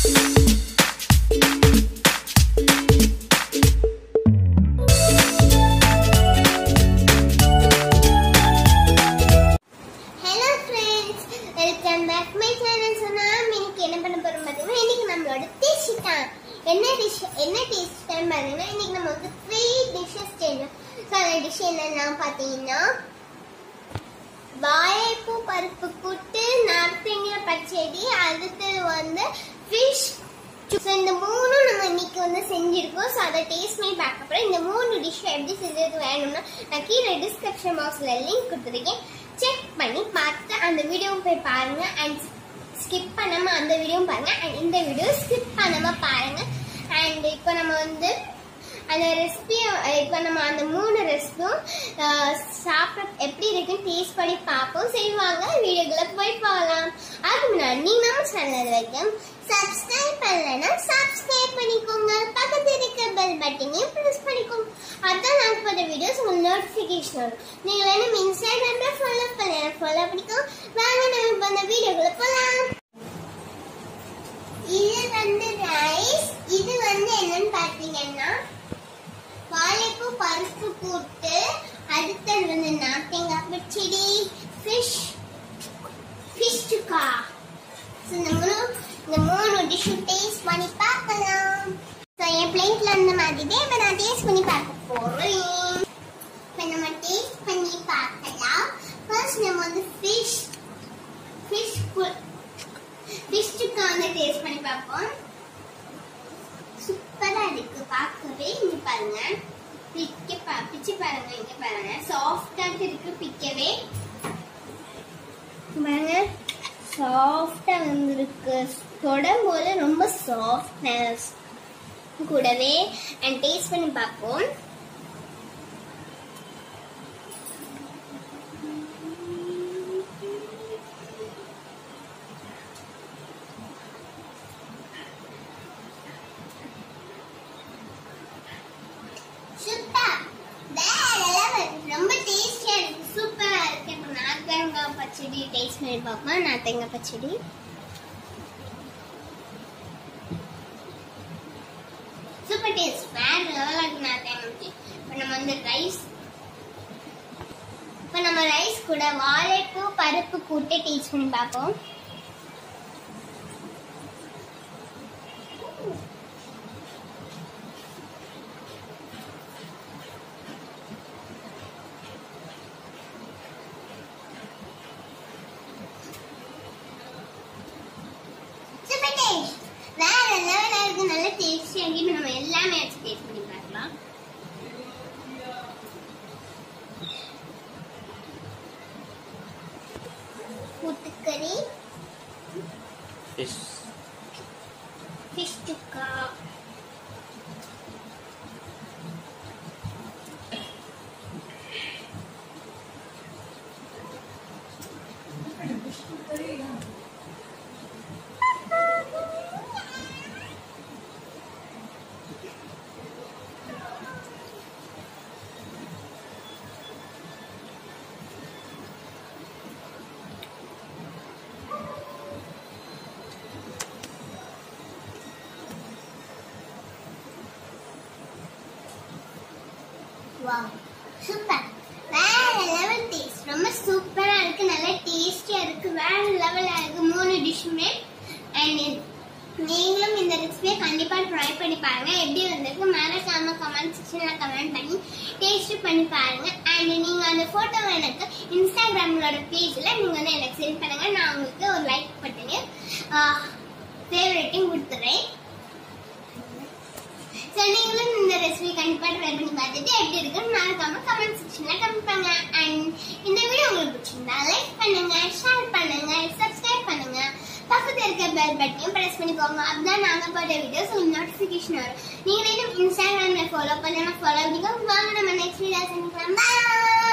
hello friends welcome back my channel சொன்னா இன்னைக்கு என்ன பண்ண போறோம் பார்த்தீங்கன்னா இன்னைக்கு நம்மளோட டேஸ்ட் தான் என்ன டிஷ் என்ன டேஸ்ட் தான் பார்த்தீங்கன்னா இன்னைக்கு நம்ம வந்து த்ரீ டிஷ்ஷஸ் செய்யணும் ஸோ அந்த டிஷ் என்னன்னா பார்த்தீங்கன்னா வாழைப்பூ பருப்பு கூட்டு நார்த்தங்கிற பச்சடி அடுத்தது வந்து ஃபிஷ் ஸோ இந்த மூணும் நம்ம இன்னைக்கு வந்து செஞ்சிருக்கோம் ஸோ அதை டேஸ்ட் பண்ணி பார்க்க அப்புறம் இந்த மூணு டிஷ் எப்படி செஞ்சது வேணும்னா நான் கீழே டிஸ்கிரிப்ஷன் பாக்ஸில் லிங்க் கொடுத்துருக்கேன் செக் பண்ணி பார்த்து அந்த வீடியோ போய் பாருங்க அண்ட் ஸ்கிப் பண்ணாம அந்த வீடியோ பாருங்க அண்ட் இந்த வீடியோ ஸ்கிப் பண்ணாம பாருங்க அண்ட் இப்போ நம்ம வந்து அந்த ரெசிபியும் இப்போ நம்ம அந்த மூணு ரெசிபியும் சாப்பிட எப்படி இருக்குன்னு டேஸ்ட் பண்ணி பார்ப்போம் செய்வாங்க வீடியோக்குள்ள போய் போகலாம் அதுக்கு முன்னாடி நீங்க நம்ம சேனல் வரைக்கும் சப்ஸ்கிரைப் பண்ணலைன்னா சப்ஸ்கிரைப் பண்ணிக்கோங்க பக்கத்துல இருக்க பெல் பட்டனையும் ப்ரெஸ் பண்ணிக்கோங்க அதான் நாங்கள் போட்ட வீடியோஸ் உங்களுக்கு நோட்டிஃபிகேஷன் வரும் நீங்க வேணும் இன்ஸ்டாகிராம்ல ஃபாலோ பண்ண ஃபாலோ பண்ணிக்கோ வாங்க நம்ம இப்போ அந்த வீடியோக்குள்ள போகலாம் இது வந்து ரைஸ் இது வந்து என்னன்னு பார்த்தீங்கன்னா வாழைப்பூ பருப்பு கூட்டு அடுத்தது வந்து நாத்தங்காய் பச்சடி ஃபிஷ் ஃபிஷ் சுக்கா ஸோ இந்த மூணு இந்த மூணு டிஷ்ஷும் டேஸ்ட் பண்ணி பார்க்கலாம் ஸோ என் பிளேட்ல இருந்த மாதிரி இப்போ நான் டேஸ்ட் பண்ணி பார்க்க போகிறேன் இப்போ நம்ம டேஸ்ட் பண்ணி பார்க்கலாம் ஃபர்ஸ்ட் நம்ம வந்து ஃபிஷ் ஃபிஷ் ஃபிஷ் சுக்கா வந்து டேஸ்ட் பண்ணி பார்ப்போம் சூப்பரா இருக்கு பார்க்கவே இங்க பாருங்க பிக்க பா பிச்சு பாருங்க இங்க பாருங்க சாஃப்டா இருக்கு பிக்கவே பாருங்க சாஃப்டா வந்திருக்கு தொடும்போது ரொம்ப சாஃப்ட்னஸ் கூடவே அண்ட் டேஸ்ட் பண்ணி பார்ப்போம் சூப்பர் வேற லெவல் ரொம்ப டேஸ்டியா இருக்கு சூப்பரா இருக்கு இப்போ நாத்தங்காய் பச்சடி டேஸ்ட் பண்ணி பார்ப்போம் நாத்தங்காய் பச்சடி சூப்பர் டேஸ்ட் வேற லெவலா இருக்கு நாத்தங்காய் பச்சடி இப்போ நம்ம வந்து ரைஸ் இப்போ நம்ம ரைஸ் கூட வாழைப்பூ பருப்பு கூட்டு டேஸ்ட் பண்ணி பார்ப்போம் சூப்பர் டேஸ்ட் வேற லெவலா இருக்கு நல்ல டேஸ்டியா இருக்கு இப்போ நம்ம எல்லாமே வச்சு டேஸ்ட் பண்ணி பார்க்கலாம் கூட்டுக்கறி ஃபிஷ் ஃபிஷ் சுக்கா வாவ் சூப்பர் வேற லெவல் டேஸ்ட் ரொம்ப சூப்பரா இருக்கு நல்ல டேஸ்டியா இருக்கு வேற லெவலா இருக்கு மூணு டிஷ்ஷுமே அண்ட் நீங்களும் இந்த ரெசிபியை கண்டிப்பா ட்ரை பண்ணி பாருங்க எப்படி வந்திருக்கு மறக்காம கமெண்ட் செக்ஷன்ல கமெண்ட் பண்ணி டேஸ்ட் பண்ணி பாருங்க அண்ட் நீங்க அந்த போட்டோ எனக்கு இன்ஸ்டாகிராமோட பேஜ்ல நீங்க வந்து எனக்கு சென்ட் பண்ணுங்க நான் உங்களுக்கு ஒரு லைக் பட்டனு ஃபேவரேட்டையும் கொடுத்துறேன் ஸோ நீங்களும் இந்த ரெசிபி கண்டிப்பாக ட்ரை பண்ணி பார்த்துட்டு எப்படி இருக்குன்னு மறக்காம கமெண்ட் செக்ஷனில் கமெண்ட் பண்ணுங்க அண்ட் இந்த வீடியோ உங்களுக்கு பிடிச்சிருந்தா லைக் பண்ணுங்க ஷேர் பண்ணுங்க சப்ஸ்கிரைப் பண்ணுங்க பக்கத்துல இருக்க பெல் பட்டனையும் பிரஸ் பண்ணிக்கோங்க அப்பதான் நாங்க போட்ட வீடியோஸ் உங்களுக்கு நோட்டிஃபிகேஷன் வரும் நீங்க வேணும் இன்ஸ்டாகிராம்ல ஃபாலோ பண்ணா ஃபாலோ பண்ணிக்கோங்க வாங்க நம்ம நெக்ஸ்ட் வீடியோ சந்திக்கலாம் பாய்